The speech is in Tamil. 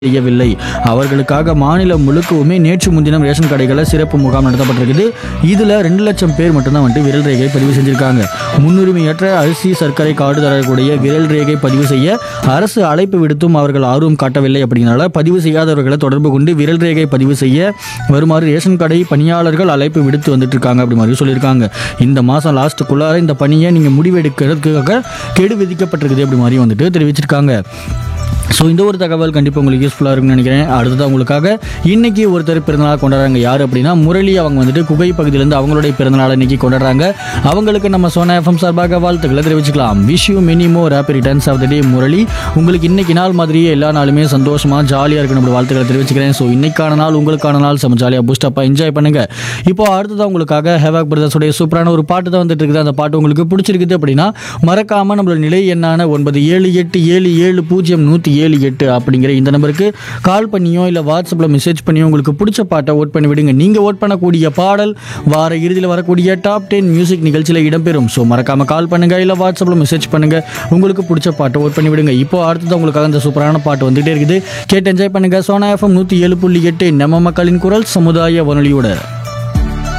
செய்யவில்லை அவர்களுக்காக மாநிலம் முழுக்கவுமே நேற்று முன்தினம் ரேஷன் கடைகளில் சிறப்பு முகாம் நடத்தப்பட்டிருக்குது இதில் ரெண்டு லட்சம் பேர் மட்டும்தான் வந்துட்டு விரல் ரேகை பதிவு செஞ்சிருக்காங்க முன்னுரிமையற்ற அரிசி சர்க்கரை கார்டுதாரர்களுடைய விரல் ரேகை பதிவு செய்ய அரசு அழைப்பு விடுத்தும் அவர்கள் ஆர்வம் காட்டவில்லை அப்படிங்கிறனால பதிவு செய்யாதவர்களை தொடர்பு கொண்டு விரல் ரேகை பதிவு செய்ய வருமாறு ரேஷன் கடை பணியாளர்கள் அழைப்பு விடுத்து வந்துட்டு இருக்காங்க அப்படி மாதிரி சொல்லியிருக்காங்க இந்த மாதம் லாஸ்ட்டுக்குள்ளார இந்த பணியை நீங்கள் முடிவெடுக்கிறதுக்காக கெடு விதிக்கப்பட்டிருக்குது அப்படி மாதிரி வந்துட்டு தெரிவிச்சிருக்காங்க ஸோ இந்த ஒரு தகவல் கண்டிப்பாக உங்களுக்கு யூஸ்ஃபுல்லாக இருக்கும்னு நினைக்கிறேன் அடுத்தது உங்களுக்காக இன்னைக்கு ஒருத்தர் பிறந்தநாள் கொண்டாடுறாங்க யார் அப்படின்னா முரளி அவங்க வந்துட்டு குகை பகுதியிலேருந்து அவங்களுடைய பிறந்தநாள் இன்னைக்கு கொண்டாடுறாங்க அவங்களுக்கு நம்ம சோனா எஃப்எம் சார்பாக வாழ்த்துக்களை தெரிவிச்சுக்கலாம் wish you many more happy returns of the day Murali உங்களுக்கு இன்னைக்கு நாள் மாதிரியே எல்லா நாளுமே சந்தோஷமாக ஜாலியாக இருக்கணும் அப்படி வாழ்த்துக்களை தெரிவிச்சுக்கிறேன் ஸோ இன்னைக்கான நாள் உங்களுக்கான நாள் செம்ம ஜாலியாக பூஸ்டப்பாக என்ஜாய் பண்ணுங்க இப்போ அடுத்ததான் உங்களுக்காக ஹேவாக் பிரதர்ஸுடைய சூப்பரான ஒரு பாட்டு தான் வந்துட்டு இருக்குது அந்த பாட்டு உங்களுக்கு பிடிச்சிருக்குது அப்படின்னா மறக்காம நம்மளோட நிலை எண்ணான ஒன்பது ஏழு எட்டு ஏழு ஏழு பூஜ்ஜியம் நூற்றி ஏழு எட்டு அப்படிங்கிற இந்த நம்பருக்கு கால் பண்ணியோ இல்லை வாட்ஸ்அப்பில் மெசேஜ் பண்ணியோ உங்களுக்கு பிடிச்ச பாட்டை ஓட் பண்ணி விடுங்க நீங்கள் ஓட் பண்ணக்கூடிய பாடல் வார இறுதியில் வரக்கூடிய டாப் டென் மியூசிக் நிகழ்ச்சியில் இடம்பெறும் ஸோ மறக்காம கால் பண்ணுங்க இல்லை வாட்ஸ்அப்பில் மெசேஜ் பண்ணுங்க உங்களுக்கு பிடிச்ச பாட்டை ஓட் பண்ணி விடுங்க இப்போ அடுத்தது உங்களுக்காக இந்த சூப்பரான பாட்டு வந்துகிட்டே இருக்குது கேட்டு என்ஜாய் பண்ணுங்க சோனா எஃப்எம் நூற்றி ஏழு புள்ளி எட்டு நம்ம மக்களின் குரல் சமுதாய வானொலியோட